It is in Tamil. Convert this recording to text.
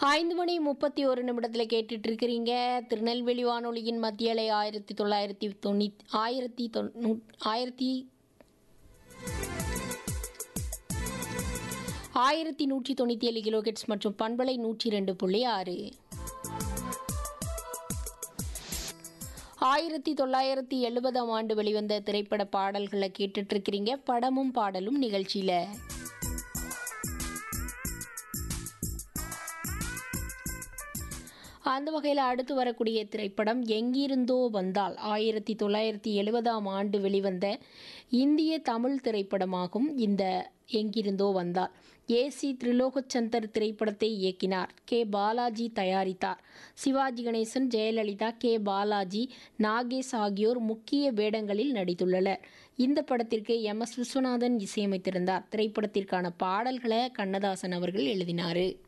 ஐந்து மணி முப்பத்தி ஒரு நிமிடத்தில் கேட்டுட்டு இருக்கிறீங்க திருநெல்வேலி வானொலியின் மத்திய அலை ஆயிரத்தி தொள்ளாயிரத்தி தொண்ணூத் ஆயிரத்தி தொண்ணூ ஆயிரத்தி ஆயிரத்தி நூற்றி தொண்ணூற்றி ஏழு கிலோகிட்ஸ் மற்றும் பண்பலை நூற்றி ரெண்டு புள்ளி ஆறு ஆயிரத்தி தொள்ளாயிரத்தி எழுபதாம் ஆண்டு வெளிவந்த திரைப்பட பாடல்களை கேட்டுட்டு இருக்கிறீங்க படமும் பாடலும் நிகழ்ச்சியில் அந்த வகையில் அடுத்து வரக்கூடிய திரைப்படம் எங்கிருந்தோ வந்தால் ஆயிரத்தி தொள்ளாயிரத்தி எழுபதாம் ஆண்டு வெளிவந்த இந்திய தமிழ் திரைப்படமாகும் இந்த எங்கிருந்தோ வந்தால் ஏசி திரிலோகச்சந்தர் திரைப்படத்தை இயக்கினார் கே பாலாஜி தயாரித்தார் சிவாஜி கணேசன் ஜெயலலிதா கே பாலாஜி நாகேஷ் ஆகியோர் முக்கிய வேடங்களில் நடித்துள்ளனர் இந்த படத்திற்கு எம் எஸ் விஸ்வநாதன் இசையமைத்திருந்தார் திரைப்படத்திற்கான பாடல்களை கண்ணதாசன் அவர்கள் எழுதினார்